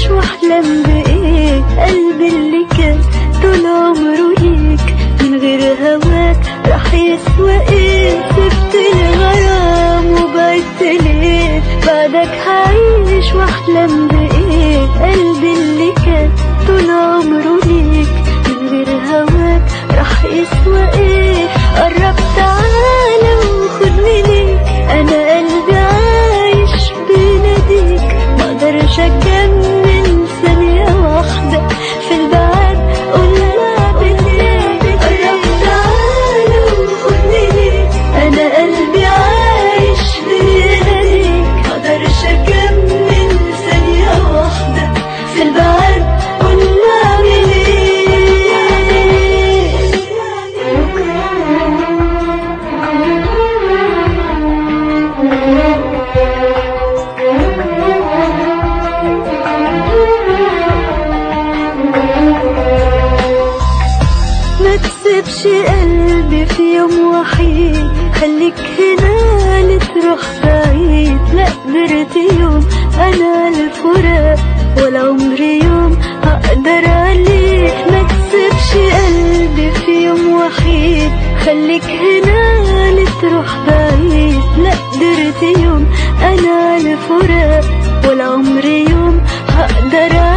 واحلم بايه قلبي اللي كان طول عمره ليك من غير هواك راح يسوى ايه سبت الغرام وبعدت ليه بعدك هعيش واحلم بايه قلبي اللي كان طول عمره ليك من غير هواك راح يسوى ايه قرب تعالى وخدني ليك انا قلبي عايش بيناديك مقدرش اكمل ثانية واحدة في البعد قول لا بديك قرب تعالى وخدني ليك انا قلبي عايش بيناديك مقدرش اكمل ثانية واحدة في البعد قول لا ما تسيبش قلبي في يوم وحيد خليك هنا لتروح بعيد لا قدرت يوم انا الفراق ولا عمري يوم هقدر عليك ما تسيبش قلبي في يوم وحيد خليك هنا لتروح بعيد لا قدرت يوم انا الفراق ولا عمري يوم هقدر